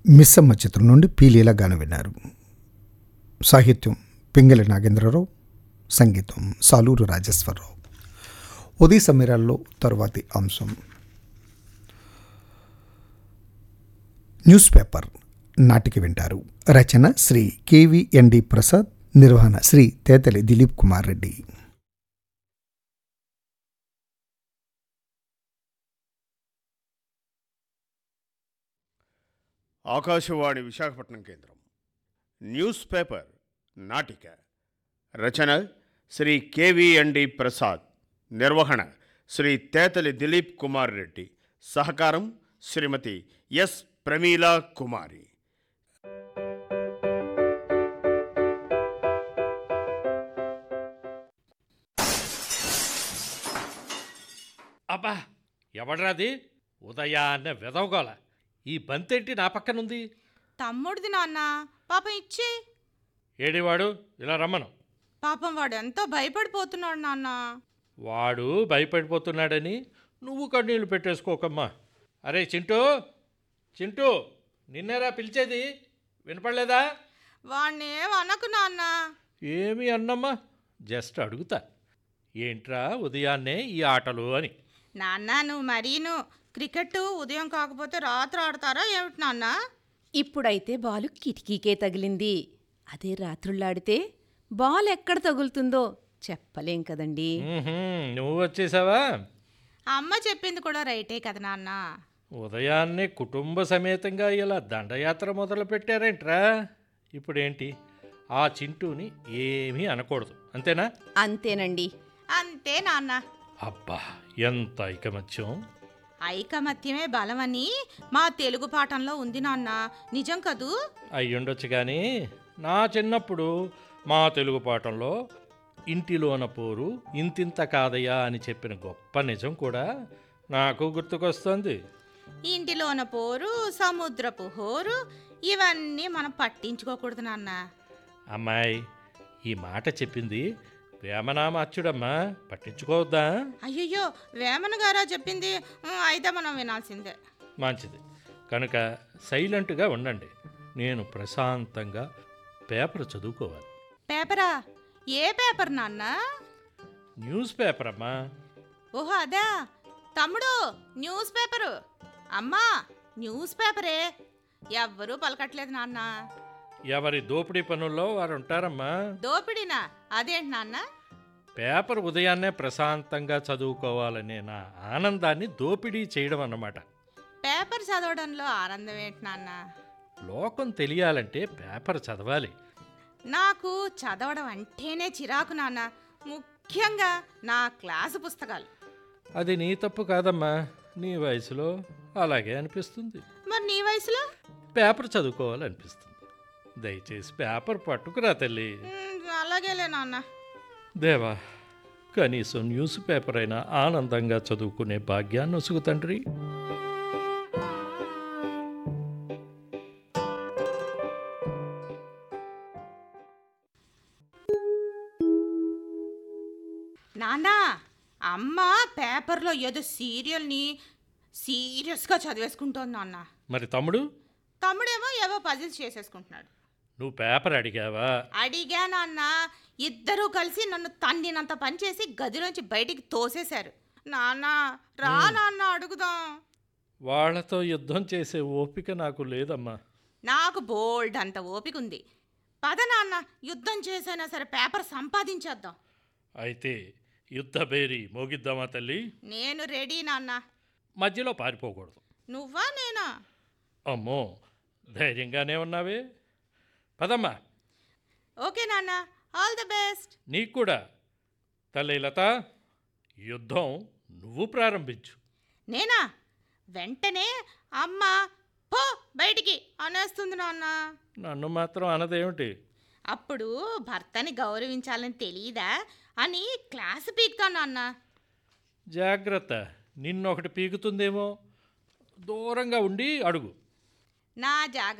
మిస్సమ్మ చిత్రం నుండి పీలీల గానం విన్నారు సాహిత్యం పింగళి నాగేంద్రరావు సంగీతం సాలూరు రాజేశ్వరరావు ఉదయ సమీరాల్లో తరువాతి అంశం న్యూస్ పేపర్ నాటిక వింటారు రచన శ్రీ కేవీఎన్డి ప్రసాద్ నిర్వహణ శ్రీ తేతలి దిలీప్ కుమార్ రెడ్డి ఆకాశవాణి విశాఖపట్నం కేంద్రం న్యూస్ పేపర్ నాటిక రచన శ్రీ కెవిఎన్డి ప్రసాద్ నిర్వహణ శ్రీ తేతలి దిలీప్ కుమార్ రెడ్డి సహకారం శ్రీమతి ఎస్ ప్రమీలా కుమారి అబ్బా ఎవడ్రాది ఉదయాన్న వెదవగోల ఈ బంతేంటి నా పక్కనుంది తమ్ముడిది నాన్న పాపం ఇచ్చే ఏడివాడు ఇలా రమ్మను పాపం వాడు ఎంతో భయపడిపోతున్నాడు నాన్న వాడు భయపడిపోతున్నాడని నువ్వు కన్నీళ్లు పెట్టేసుకోకమ్మా అరే చింటూ చింటూ నిన్నేరా పిలిచేది వినపడలేదా వాడిని ఏం అనకు నాన్న ఏమి అన్నమ్మా జస్ట్ అడుగుతా ఏంట్రా ఉదయాన్నే ఈ ఆటలు అని నాన్న నువ్వు మరీను క్రికెట్ ఉదయం కాకపోతే రాత్రి ఆడతారా ఏమిటి నాన్న ఇప్పుడైతే బాలు కిటికీకే తగిలింది అదే రాత్రుళ్ళాడితే బాల్ ఎక్కడ తగులుతుందో చెప్పలేం కదండి ఉహుం, నువ్వు వచ్చేసావా అమ్మ చెప్పింది కూడా రైటే కదా నాన్న ఉదయాన్నే కుటుంబ సమేతంగా ఇలా దండయాత్ర మొదలు పెట్టారేంట్రా ఇప్పుడేంటి ఆ చింటూని ఏమీ అనకూడదు అంతేనా అంతేనండి అంతే నాన్న అబ్బా ఎంత ఐకమత్యం ఐకమత్యమే బలమని మా తెలుగు పాఠంలో ఉంది నాన్న నిజం కదూ అయ్యుండొచ్చు కానీ నా చిన్నప్పుడు మా తెలుగు పాఠంలో ఇంటిలోన పోరు ఇంతింత కాదయ్యా అని చెప్పిన గొప్ప నిజం కూడా నాకు గుర్తుకొస్తుంది ఇంటిలోన పోరు సముద్రపు హోరు ఇవన్నీ మనం పట్టించుకోకూడదు నాన్న అమ్మాయి ఈ మాట చెప్పింది వేమనామాచ్యుడమ్మా పట్టించుకోవద్దా అయ్యయ్యో వేమన గారా చెప్పింది ఉమ్, అయితే మనం వినాల్సిందే మంచిది కనుక సైలెంట్గా ఉండండి నేను ప్రశాంతంగా పేపర్ చదువుకోవాలి పేపరా ఏ పేపర్ నాన్న న్యూస్ పేపర్ అమ్మా ఓహో అదా తమ్ముడు న్యూస్ పేపరు అమ్మా న్యూస్ పేపరే ఎవ్వరూ పలకట్లేదు నాన్న ఎవరి దోపిడీ పనుల్లో వారు ఉంటారమ్మా దోపిడినా అదేంటి నాన్న పేపర్ ఉదయాన్నే ప్రశాంతంగా చదువుకోవాలనే నా ఆనందాన్ని దోపిడీ చేయడం అన్నమాట పేపర్ చదవడంలో ఆనందం ఏంటి నాన్న లోకం తెలియాలంటే పేపర్ చదవాలి నాకు చదవడం అంటేనే చిరాకు నాన్న ముఖ్యంగా నా క్లాసు పుస్తకాలు అది నీ తప్పు కాదమ్మా నీ వయసులో అలాగే అనిపిస్తుంది మరి నీ వయసులో పేపర్ చదువుకోవాలనిపిస్తుంది దయచేసి పేపర్ పట్టుకురా తల్లి ఉమ్, అలాగేలే నాన్న దేవా కనీసం న్యూస్ పేపర్ అయినా ఆనందంగా చదువుకునే భాగ్యాన్ని ఒసుగు తండ్రి నాన్న అమ్మ పేపర్లో ఏదో సీరియల్ని సీరియస్గా చదివేసుకుంటోంది నాన్న మరి తమ్ముడు తమ్ముడేమో ఏవో పజిల్స్ చేసేసుకుంటున్నాడు నువ్వు పేపర్ అడిగావా అడిగా నాన్న ఇద్దరూ కలిసి నన్ను తన్నినంత పని చేసి గదిలోంచి బయటికి తోసేశారు నాన్న రా నాన్న అడుగుదాం వాళ్ళతో యుద్ధం చేసే ఓపిక నాకు లేదమ్మా నాకు బోల్డ్ అంత ఓపిక ఉంది పద నాన్న యుద్ధం చేసైనా సరే పేపర్ సంపాదించేద్దాం అయితే యుద్ధ బేరి మోగిద్దామా తల్లి నేను రెడీ నాన్న మధ్యలో పారిపోకూడదు నువ్వా నేనా అమ్మో ధైర్యంగానే ఉన్నావే పదమ్మా ఓకే నాన్న ఆల్ ద బెస్ట్ నీకు కూడా తల్లి లత యుద్ధం నువ్వు ప్రారంభించు నేనా వెంటనే అమ్మ పో బయటికి అనేస్తుంది నాన్న నన్ను మాత్రం అనదేమిటి అప్పుడు భర్తని గౌరవించాలని తెలియదా అని క్లాస్ పీక్తాను నాన్న జాగ్రత్త నిన్నొకటి పీకుతుందేమో దూరంగా ఉండి అడుగు నా జాగ్రత్త